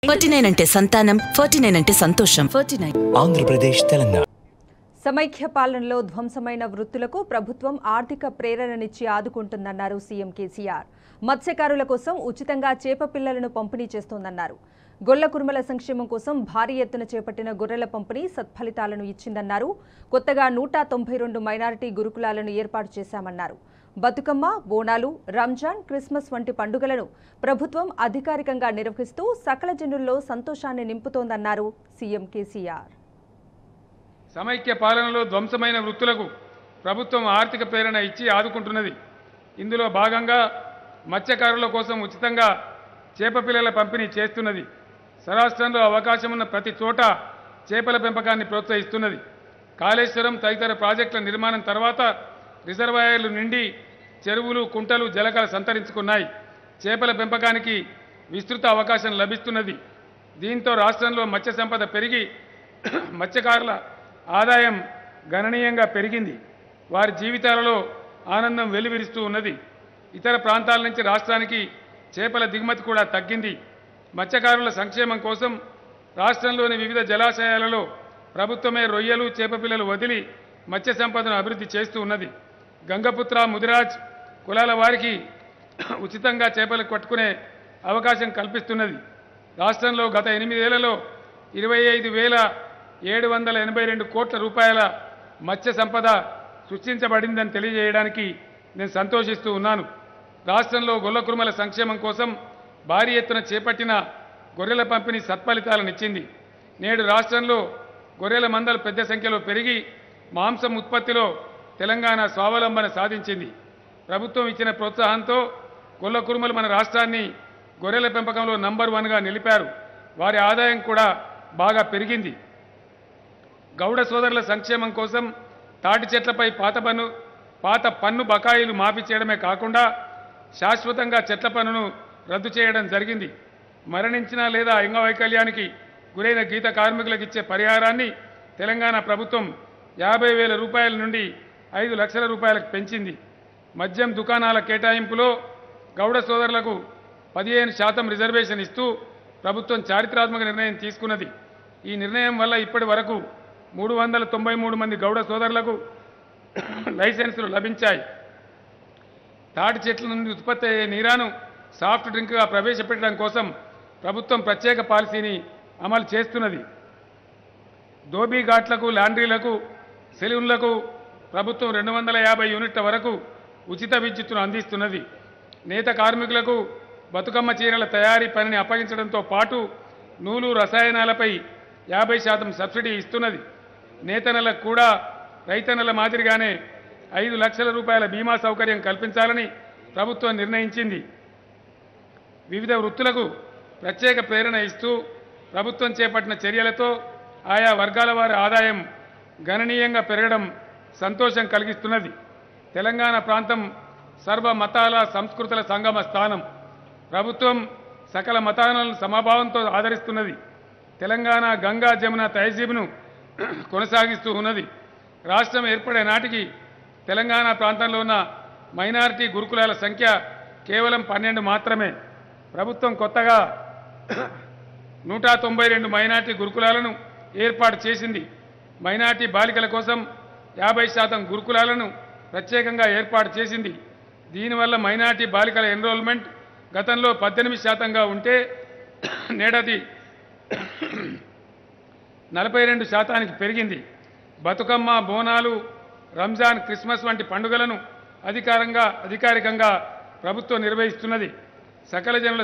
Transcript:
forty nine అంటే సంతానం forty nine అంటే సంతోషం ఫార్టీ నైన్ ఆంధ్రప్రదేశ్ తెలంగాణ సమైక్య పాలనలో ధ్వంసమైన వృత్తులకు ప్రభుత్వం ఆర్థిక ప్రేరణనిచ్చి ఆదుకుంటుందన్నారు సీఎం కేసీఆర్ మత్స్యకారుల కోసం ఉచితంగా చేప పిల్లలను పంపిణీ చేస్తోందన్నారు గొల్ల కుర్మల సంక్షేమం కోసం భారీ ఎత్తున చేపట్టిన గొర్రెల పంపిణీ సత్ఫలితాలను ఇచ్చిందన్నారు కొత్తగా నూట తొంభై రెండు మైనారిటీ గురుకులాలను ఏర్పాటు చేశామన్నారు బతుకమ్మ బోనాలు రంజాన్ క్రిస్మస్ వంటి పండుగలను ప్రభుత్వం అధికారికంగా నిర్వహిస్తూ సకల జనుల్లో సంతోషాన్ని నింపుతోందన్నారు సీఎం కేసీఆర్ సమైక్య పాలనలో ధ్వంసమైన వృత్తులకు ప్రభుత్వం ఆర్థిక ప్రేరణ ఇచ్చి ఆదుకుంటున్నది ఇందులో భాగంగా మత్స్యకారుల కోసం ఉచితంగా చేప పిల్లల పంపిణీ చేస్తున్నది స్వరాష్ట్రంలో అవకాశం ఉన్న ప్రతి చోట చేపల పెంపకాన్ని ప్రోత్సహిస్తున్నది కాళేశ్వరం తదితర ప్రాజెక్టుల నిర్మాణం తర్వాత రిజర్వాయర్లు నిండి చెరువులు కుంటలు జలకల సంతరించుకున్నాయి చేపల పెంపకానికి విస్తృత అవకాశం లభిస్తున్నది దీంతో రాష్ట్రంలో మత్స్య సంపద పెరిగి మత్స్యకారుల ఆదాయం గణనీయంగా పెరిగింది వారి జీవితాలలో ఆనందం వెలువరిస్తూ ఉన్నది ఇతర ప్రాంతాల నుంచి రాష్ట్రానికి చేపల దిగుమతి కూడా తగ్గింది మత్స్యకారుల సంక్షేమం కోసం రాష్ట్రంలోని వివిధ జలాశయాలలో ప్రభుత్వమే రొయ్యలు చేపపిల్లలు వదిలి మత్స్య సంపదను అభివృద్ధి చేస్తూ ఉన్నది గంగపుత్ర ముదిరాజ్ కులాల వారికి ఉచితంగా చేపలు పట్టుకునే అవకాశం కల్పిస్తున్నది రాష్ట్రంలో గత ఎనిమిదేళ్లలో ఇరవై ఐదు వేల ఏడు వందల ఎనభై రెండు కోట్ల రూపాయల మత్స్య సంపద సృష్టించబడిందని తెలియజేయడానికి నేను సంతోషిస్తూ ఉన్నాను రాష్ట్రంలో గొల్ల కురుమల సంక్షేమం కోసం భారీ ఎత్తున చేపట్టిన గొర్రెల పంపిణీ సత్ఫలితాలనిచ్చింది నేడు రాష్ట్రంలో గొర్రెల మందలు పెద్ద సంఖ్యలో పెరిగి మాంసం ఉత్పత్తిలో తెలంగాణ స్వావలంబన సాధించింది ప్రభుత్వం ఇచ్చిన ప్రోత్సాహంతో గొల్ల కురుమలు మన రాష్ట్రాన్ని గొర్రెల పెంపకంలో నంబర్ వన్గా నిలిపారు వారి ఆదాయం కూడా బాగా పెరిగింది గౌడ సోదరుల సంక్షేమం కోసం తాటి చెట్లపై పాత పన్ను పాత పన్ను బకాయిలు మాఫీ చేయడమే కాకుండా శాశ్వతంగా చెట్ల పన్నును రద్దు చేయడం జరిగింది మరణించిన లేదా అంగవైకల్యానికి గురైన గీత కార్మికులకు ఇచ్చే పరిహారాన్ని తెలంగాణ ప్రభుత్వం యాభై వేల రూపాయల నుండి ఐదు లక్షల రూపాయలకు పెంచింది మద్యం దుకాణాల కేటాయింపులో గౌడ సోదరులకు పదిహేను శాతం రిజర్వేషన్ ఇస్తూ ప్రభుత్వం చారిత్రాత్మక నిర్ణయం తీసుకున్నది ఈ నిర్ణయం వల్ల ఇప్పటి వరకు మూడు వందల తొంభై మూడు మంది గౌడ సోదరులకు లైసెన్సులు లభించాయి తాటి చెట్ల నుండి ఉత్పత్తి అయ్యే నీరాను సాఫ్ట్ డ్రింక్గా ప్రవేశపెట్టడం కోసం ప్రభుత్వం ప్రత్యేక పాలసీని అమలు చేస్తున్నది ధోబీ ఘాట్లకు లాండ్రీలకు సెలూన్లకు ప్రభుత్వం రెండు వందల యాభై యూనిట్ల వరకు ఉచిత విద్యుత్తును అందిస్తున్నది నేత కార్మికులకు బతుకమ్మ చీరల తయారీ పనిని అప్పగించడంతో పాటు నూలు రసాయనాలపై యాభై శాతం సబ్సిడీ ఇస్తున్నది నేతనలకు కూడా రైతన్నల మాదిరిగానే ఐదు లక్షల రూపాయల బీమా సౌకర్యం కల్పించాలని ప్రభుత్వం నిర్ణయించింది వివిధ వృత్తులకు ప్రత్యేక ప్రేరణ ఇస్తూ ప్రభుత్వం చేపట్టిన చర్యలతో ఆయా వర్గాల వారి ఆదాయం గణనీయంగా పెరగడం సంతోషం కలిగిస్తున్నది తెలంగాణ ప్రాంతం సర్వ మతాల సంస్కృతుల సంగమ స్థానం ప్రభుత్వం సకల మతాలను సమభావంతో ఆదరిస్తున్నది తెలంగాణ గంగా జమున తహజీబ్ను కొనసాగిస్తూ ఉన్నది రాష్ట్రం ఏర్పడే నాటికి తెలంగాణ ప్రాంతంలో ఉన్న మైనారిటీ గురుకులాల సంఖ్య కేవలం పన్నెండు మాత్రమే ప్రభుత్వం కొత్తగా నూట తొంభై రెండు మైనార్టీ గురుకులాలను ఏర్పాటు చేసింది మైనార్టీ బాలికల కోసం యాభై శాతం గురుకులాలను ప్రత్యేకంగా ఏర్పాటు చేసింది దీనివల్ల మైనార్టీ బాలికల ఎన్రోల్మెంట్ గతంలో పద్దెనిమిది శాతంగా ఉంటే నేడది నలభై రెండు శాతానికి పెరిగింది బతుకమ్మ బోనాలు రంజాన్ క్రిస్మస్ వంటి పండుగలను అధికారంగా అధికారికంగా ప్రభుత్వం నిర్వహిస్తున్నది సకల జనుల